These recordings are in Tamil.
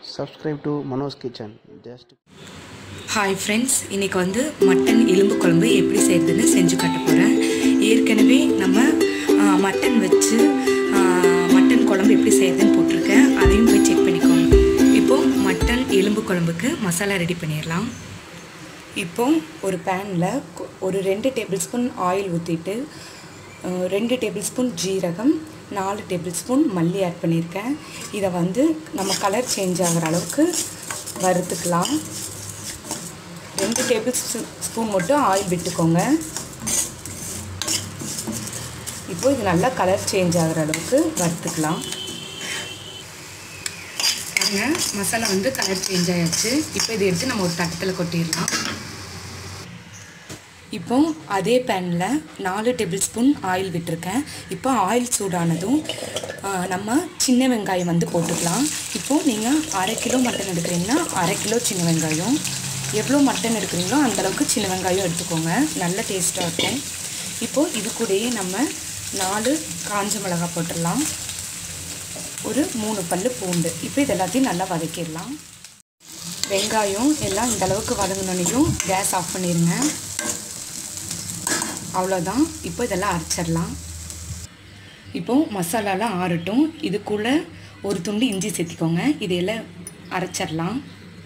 subscribe to Manoj Kitchen. Just hi friends இன்றைக்கி வந்து மட்டன் எலும்பு குழம்பு எப்படி செய்கிறதுன்னு செஞ்சு காட்ட போகிறேன் ஏற்கனவே நம்ம ஆ, மட்டன் வச்சு ஆ, மட்டன் குழம்பு எப்படி செய்கிறதுன்னு போட்டிருக்கேன் அதையும் போய் செக் பண்ணிக்கோங்க இப்போது மட்டன் எலும்பு குழம்புக்கு மசாலா ரெடி பண்ணிடலாம் இப்போ ஒரு பேனில் ஒரு ரெண்டு டேபிள் ஸ்பூன் ஆயில் ஊற்றிட்டு அஹ், ரெண்டு டேபிள் ஸ்பூன் ஜீரகம் நாலு டேபிள் ஸ்பூன் மல்லி ஆட் பண்ணியிருக்கேன் இதை வந்து நம்ம கலர் சேஞ்ச் ஆகிற அளவுக்கு வறுத்துக்கலாம் ரெண்டு டேபிள் ஸ்பூன் மட்டும் ஆயில் விட்டுக்கோங்க இப்போ இது நல்லா கலர் சேஞ்ச் ஆகிற அளவுக்கு வறுத்துக்கலாம் பாருங்க மசாலா வந்து கலர் சேஞ்ச் ஆயாச்சு இப்போ இதை எடுத்து நம்ம ஒரு தட்டத்தில் கொட்டிடலாம் இப்போ அதே பேனில் நாலு டேபிள் ஸ்பூன் ஆயில் விட்டுருக்கேன் இப்போ ஆயில் சூடானதும் ஆ, நம்ம சின்ன வெங்காயம் வந்து போட்டுக்கலாம் இப்போது நீங்கள் அரை கிலோ மட்டன் எடுக்கிறீங்கன்னா அரை கிலோ சின்ன வெங்காயம் எவ்வளோ மட்டன் எடுக்கிறீங்களோ அந்தளவுக்கு சின்ன வெங்காயம் எடுத்துக்கோங்க நல்ல டேஸ்ட்டாக இருக்கும் இப்போது இது கூடயே நம்ம நாலு காஞ்ச மிளகாய் போட்டுடலாம் ஒரு மூணு பல்லு பூண்டு இப்போ இது எல்லாத்தையும் நல்லா வதக்கிடலாம் வெங்காயம் எல்லாம் இந்த அளவுக்கு வதங்கினோனையும் கேஸ் ஆஃப் பண்ணிடுங்க அவ்வளோதான் இப்போ இதெல்லாம் அரைச்சிடலாம் இப்போ மசாலாலாம் ஆறட்டும் இதுக்குள்ளே ஒரு துண்டு இஞ்சி சேர்த்திக்கோங்க இதையெல்லாம் அரைச்சிடலாம்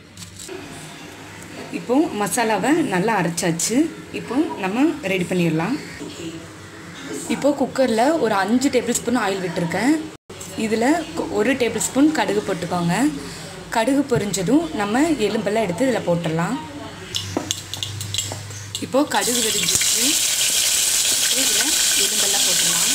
இப்போ மசாலாவை நல்லா அரைச்சாச்சு இப்போ நம்ம ரெடி பண்ணிடலாம் இப்போ குக்கரில் ஒரு அஞ்சு டேபிள் ஸ்பூன் ஆயில் விட்டுருக்கேன் இதில் ஒரு டேபிள் ஸ்பூன் கடுகு போட்டுக்கோங்க கடுகு பொரிஞ்சதும் நம்ம எலும்பெல்லாம் எடுத்து இதில் போட்டுடலாம் இப்போது கடுகு வெடிஞ்சிச்சு இதில் எலும்பெல்லாம் போட்டுடலாம்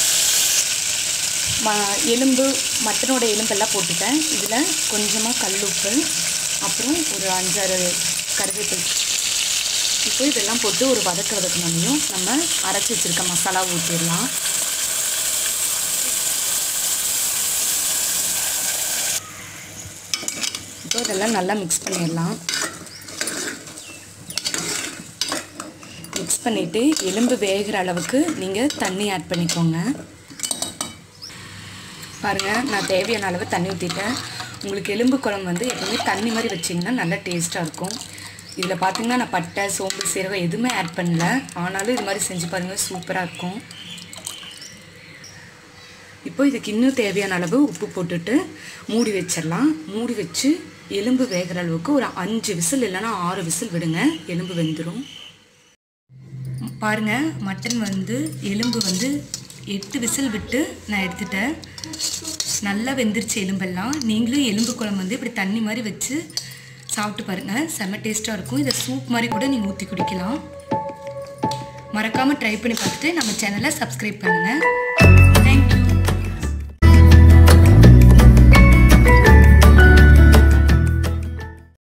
ம எலும்பு மட்டனோட எலும்பெல்லாம் போட்டுட்டேன் இதில் கொஞ்சமாக கல்லுப்பு அப்புறம் ஒரு அஞ்சாறு கருவேப்பிலை இப்போ இதெல்லாம் போட்டு ஒரு வதக்க வதக்கினோடையும் நம்ம அரைச்சி வச்சுருக்க மசாலா ஊற்றிடலாம் இப்போ இதெல்லாம் நல்லா மிக்ஸ் பண்ணிடலாம் மிக்ஸ் பண்ணிவிட்டு எலும்பு வேகிற அளவுக்கு நீங்கள் தண்ணி ஆட் பண்ணிக்கோங்க பாருங்கள் நான் தேவையான அளவு தண்ணி ஊற்றிட்டேன் உங்களுக்கு எலும்பு குழம்பு வந்து எப்பவுமே தண்ணி மாதிரி வச்சிங்கன்னா நல்லா டேஸ்ட்டாக இருக்கும் இதில் பார்த்தீங்கன்னா நான் பட்டை சோம்பு சீரகம் எதுவுமே ஆட் பண்ணல ஆனாலும் இது மாதிரி செஞ்சு பாருங்கள் சூப்பராக இருக்கும் இப்போ இதுக்கு இன்னும் தேவையான அளவு உப்பு போட்டுட்டு மூடி வச்சிடலாம் மூடி வச்சு எலும்பு வேகிற அளவுக்கு ஒரு அஞ்சு விசில் இல்லைன்னா ஆறு விசில் விடுங்க எலும்பு வெந்துடும் பாருங்க மட்டன் வந்து எலும்பு வந்து எட்டு விசில் விட்டு நான் எடுத்துட்டேன் நல்லா வெந்துருச்சு எலும்பெல்லாம் நீங்களும் எலும்பு குழம்பு வந்து இப்படி தண்ணி மாதிரி வச்சு சாப்பிட்டு பாருங்கள் செம்ம டேஸ்ட்டாக இருக்கும் இதை சூப் மாதிரி கூட நீங்கள் ஊற்றி குடிக்கலாம் மறக்காமல் ட்ரை பண்ணி பார்த்துட்டு நம்ம சேனலை சப்ஸ்கிரைப் பண்ணுங்கள்